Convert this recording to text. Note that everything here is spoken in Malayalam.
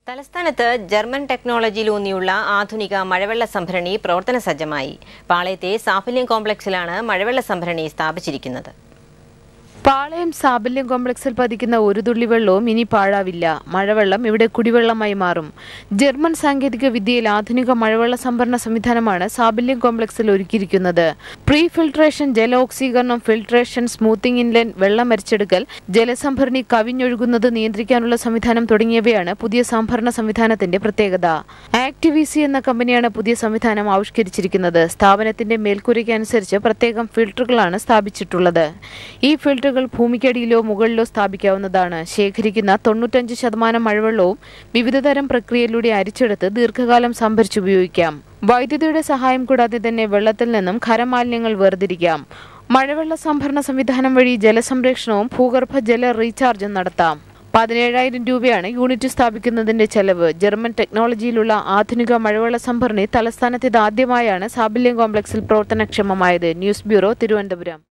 തലസ്ഥാനത്ത് ജർമ്മൻ ടെക്നോളജിയിലൂന്നിയുള്ള ആധുനിക മഴവെള്ള സംഭരണി പ്രവർത്തന സജ്ജമായി പാളയത്തെ സാഫല്യം കോംപ്ലക്സിലാണ് മഴവെള്ള സംഭരണി സ്ഥാപിച്ചിരിക്കുന്നത് പാളയം സാബല്യം കോംപ്ലക്സിൽ പതിക്കുന്ന ഒരു തുള്ളി വെള്ളവും ഇനി പാഴാവില്ല മഴവെള്ളം ഇവിടെ കുടിവെള്ളമായി മാറും ജർമ്മൻ സാങ്കേതിക വിദ്യയിൽ ആധുനിക മഴവെള്ള സംഭരണ സംവിധാനമാണ് സാബല്യം കോംപ്ലക്സിൽ ഒരുക്കിയിരിക്കുന്നത് പ്രീ ഫിൽട്രേഷൻ ജല ഓക്സീകരണം ഫിൽട്രേഷൻ സ്മൂത്തിംഗ് ഇൻലെൻ വെള്ളം അരിച്ചെടുക്കൽ ജലസംഭരണി കവിഞ്ഞൊഴുകുന്നത് നിയന്ത്രിക്കാനുള്ള സംവിധാനം തുടങ്ങിയവയാണ് പുതിയ സംഭരണ സംവിധാനത്തിന്റെ പ്രത്യേകത ആക്ടിവിസി എന്ന കമ്പനിയാണ് പുതിയ സംവിധാനം ആവിഷ്കരിച്ചിരിക്കുന്നത് സ്ഥാപനത്തിന്റെ മേൽക്കൂരയ്ക്ക് അനുസരിച്ച് പ്രത്യേകം ഫിൽട്ടറുകളാണ് സ്ഥാപിച്ചിട്ടുള്ളത് ഈ ഫിൽട്ടറുകൾ ഭൂമിക്കടിയിലോ മുകളിലോ സ്ഥാപിക്കാവുന്നതാണ് ശേഖരിക്കുന്ന തൊണ്ണൂറ്റഞ്ച് ശതമാനം മഴവെള്ളവും വിവിധതരം പ്രക്രിയയിലൂടെ അരിച്ചെടുത്ത് ദീർഘകാലം സംഭരിച്ചുപയോഗിക്കാം വൈദ്യുതിയുടെ സഹായം കൂടാതെ തന്നെ വെള്ളത്തിൽ നിന്നും ഖരമാലിന്യങ്ങൾ വേർതിരിക്കാം മഴവെള്ള സംഭരണ സംവിധാനം വഴി ജലസംരക്ഷണവും ഭൂഗർഭ ജല റീചാർജും നടത്താം പതിനേഴായിരം രൂപയാണ് യൂണിറ്റ് സ്ഥാപിക്കുന്നതിന്റെ ചെലവ് ജർമ്മൻ ടെക്നോളജിയിലുള്ള ആധുനിക മഴവെള്ള സംഭരണി തലസ്ഥാനത്ത് ഇതാദ്യമായാണ് സാബല്യം കോംപ്ലക്സിൽ പ്രവർത്തനക്ഷമമായത് ന്യൂസ് ബ്യൂറോ തിരുവനന്തപുരം